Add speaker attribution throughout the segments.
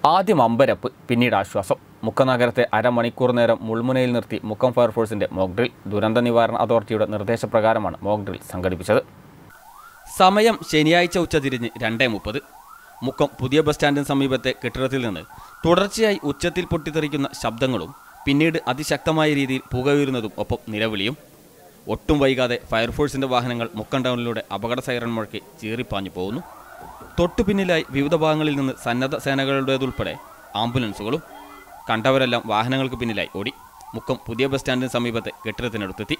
Speaker 1: ആദ്യം അമ്പരപ്പ് പിന്നീട് ആശ്വാസം മുക്കം നഗരത്തെ അരമണിക്കൂർ നേരം മുൾമുനയിൽ നിർത്തി മുക്കം ഫയർഫോഴ്സിന്റെ മോക്ക് ഡ്രിൽ ദുരന്ത നിവാരണ അതോറിറ്റിയുടെ നിർദ്ദേശപ്രകാരമാണ് മോക്ക് ഡ്രിൽ സംഘടിപ്പിച്ചത് സമയം ശനിയാഴ്ച ഉച്ചതിരിഞ്ഞ് രണ്ടേ മുപ്പത് മുക്കം പുതിയ ബസ് സ്റ്റാൻഡിന് സമീപത്തെ കെട്ടിടത്തിൽ നിന്ന് തുടർച്ചയായി ഉച്ചത്തിൽ പൊട്ടിത്തെറിക്കുന്ന ശബ്ദങ്ങളും പിന്നീട് അതിശക്തമായ രീതിയിൽ പുകയുരുന്നതും ഒപ്പം നിലവിളിയും ഒട്ടും വൈകാതെ ഫയർഫോഴ്സിന്റെ വാഹനങ്ങൾ മുക്കം ടൗണിലൂടെ അപകട സൈറൺ മുഴക്കി ചീറിപ്പാഞ്ഞു പോകുന്നു തൊട്ടു പിന്നിലായി വിവിധ ഭാഗങ്ങളിൽ നിന്ന് സന്നദ്ധ സേനകളുടേതുൾപ്പെടെ ആംബുലൻസുകളും കണ്ടവരെല്ലാം വാഹനങ്ങൾക്ക് പിന്നിലായി ഓടി മുക്കം പുതിയ ബസ് സ്റ്റാൻഡിന് സമീപത്തെ കെട്ടിടത്തിനടുത്തെത്തി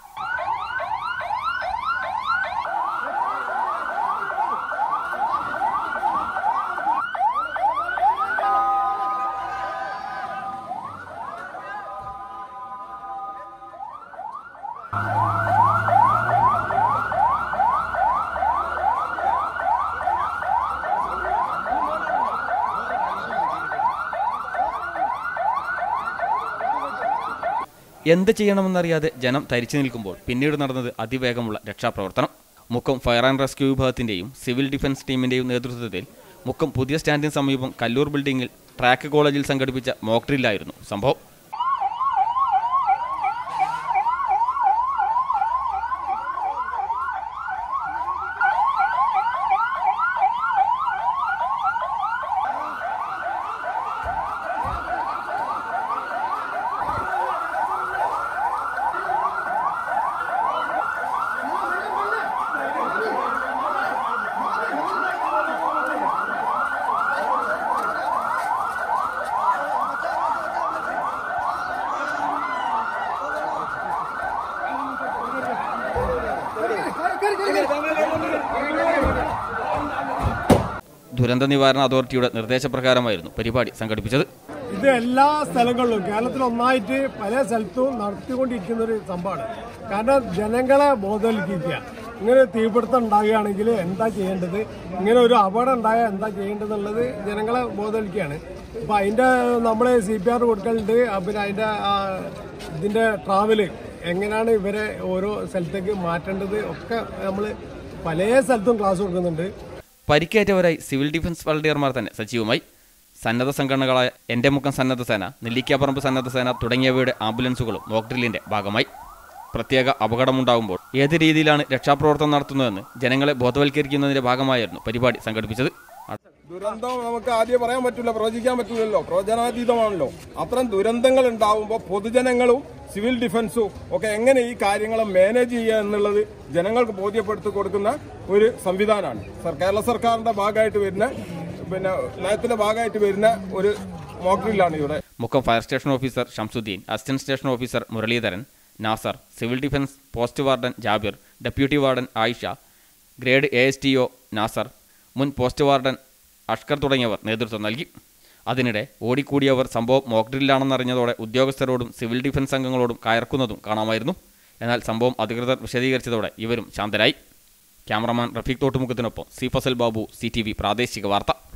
Speaker 1: എന്ത് ചെയ്യണമെന്നറിയാതെ ജനം തരിച്ചു നിൽക്കുമ്പോൾ പിന്നീട് നടന്നത് അതിവേഗമുള്ള രക്ഷാപ്രവർത്തനം മുക്കം ഫയർ ആൻഡ് റെസ്ക്യൂ വിഭാഗത്തിന്റെയും സിവിൽ ഡിഫൻസ് ടീമിന്റെയും നേതൃത്വത്തിൽ മുക്കം പുതിയ സ്റ്റാൻഡിന് സമീപം കല്ലൂർ ബിൽഡിംഗിൽ ട്രാക്ക് കോളേജിൽ സംഘടിപ്പിച്ച മോക്ക് ഡ്രില്ലായിരുന്നു സംഭവം ദുരന്ത നിവാരണ അതോറിറ്റിയുടെ നിർദ്ദേശപ്രകാരമായിരുന്നു പരിപാടി സംഘടിപ്പിച്ചത്
Speaker 2: ഇത് എല്ലാ സ്ഥലങ്ങളിലും കേരളത്തിൽ ഒന്നായിട്ട് പല സ്ഥലത്തും നടത്തിക്കൊണ്ടിരിക്കുന്ന ഒരു സംഭവമാണ് കാരണം ജനങ്ങളെ ബോധവൽക്കരിക്കുക ഇങ്ങനെ ഒരു തീപിടുത്തം ഉണ്ടാകുകയാണെങ്കിൽ എന്താ ചെയ്യേണ്ടത് ഇങ്ങനെ ഒരു അപകടം ഉണ്ടായാൽ എന്താ ചെയ്യേണ്ടതെന്നുള്ളത് ജനങ്ങളെ ബോധവൽക്കുകയാണ് അപ്പൊ അതിന്റെ നമ്മൾ സി പി ആർ കൊടുക്കലുണ്ട് ആ, പിന്നെ അതിന്റെ ആ, ഇതിന്റെ ട്രാവല് എങ്ങനെയാണ് ഇവരെ ഓരോ സ്ഥലത്തേക്ക് മാറ്റേണ്ടത് ഒക്കെ നമ്മൾ പല സ്ഥലത്തും ക്ലാസ് കൊടുക്കുന്നുണ്ട്
Speaker 1: പരിക്കേറ്റവരായി സിവിൽ ഡിഫൻസ് വളണ്ടിയർമാർ തന്നെ സജീവമായി സന്നദ്ധ സംഘടനകളായ എൻ്റെ മുക്കം സന്നദ്ധ സേന നെല്ലിക്കാപ്പറമ്പ് സന്നദ്ധ സേന തുടങ്ങിയവയുടെ ആംബുലൻസുകളും മോക്ക് ഡ്രില്ലിന്റെ ഭാഗമായി പ്രത്യേക അപകടമുണ്ടാകുമ്പോൾ ഏത് രീതിയിലാണ് രക്ഷാപ്രവർത്തനം നടത്തുന്നതെന്ന് ജനങ്ങളെ ബോധവൽക്കരിക്കുന്നതിന്റെ ഭാഗമായിരുന്നു പരിപാടി സംഘടിപ്പിച്ചത്
Speaker 3: ദുരന്തം നമുക്ക് ആദ്യം പറയാൻ പറ്റില്ല പ്രവചിക്കാൻ പറ്റില്ലല്ലോ പ്രവചനാതീതമാണല്ലോ അത്തരം ദുരന്തങ്ങൾ ഉണ്ടാവുമ്പോൾ പൊതുജനങ്ങളും സിവിൽ ഡിഫൻസും ഒക്കെ എങ്ങനെ ഈ കാര്യങ്ങൾ മാനേജ് ചെയ്യുക എന്നുള്ളത് ജനങ്ങൾക്ക് ബോധ്യപ്പെടുത്തി കൊടുക്കുന്ന ഒരു സംവിധാനമാണ് സർ കേരള സർക്കാരിന്റെ ഭാഗമായിട്ട് വരുന്ന പിന്നെ നയത്തിന്റെ ഭാഗമായിട്ട് വരുന്ന ഒരു മോക്ഡ്രില്ലാണ് ഇവിടെ
Speaker 1: Mukkam fire station officer Shamsuddin assistant station officer Muraleedharan Nasar civil defence post warden Jabir deputy warden Ayisha grade A S T O Nasar മുൻ പോസ്റ്റ് വാർഡൻ അഷ്കർ തുടങ്ങിയവർ നേതൃത്വം നൽകി അതിനിടെ ഓടിക്കൂടിയവർ സംഭവം മോക്ക് ഡ്രില്ലാണെന്നറിഞ്ഞതോടെ ഉദ്യോഗസ്ഥരോടും സിവിൽ ഡിഫൻസ് അംഗങ്ങളോടും കയർക്കുന്നതും കാണാമായിരുന്നു എന്നാൽ സംഭവം അധികൃതർ വിശദീകരിച്ചതോടെ ഇവരും ശാന്തരായി ക്യാമറമാൻ റഫീഖ് തോട്ടുമുഖത്തിനൊപ്പം C Fasal Babu C T V പ്രാദേശിക വാർത്ത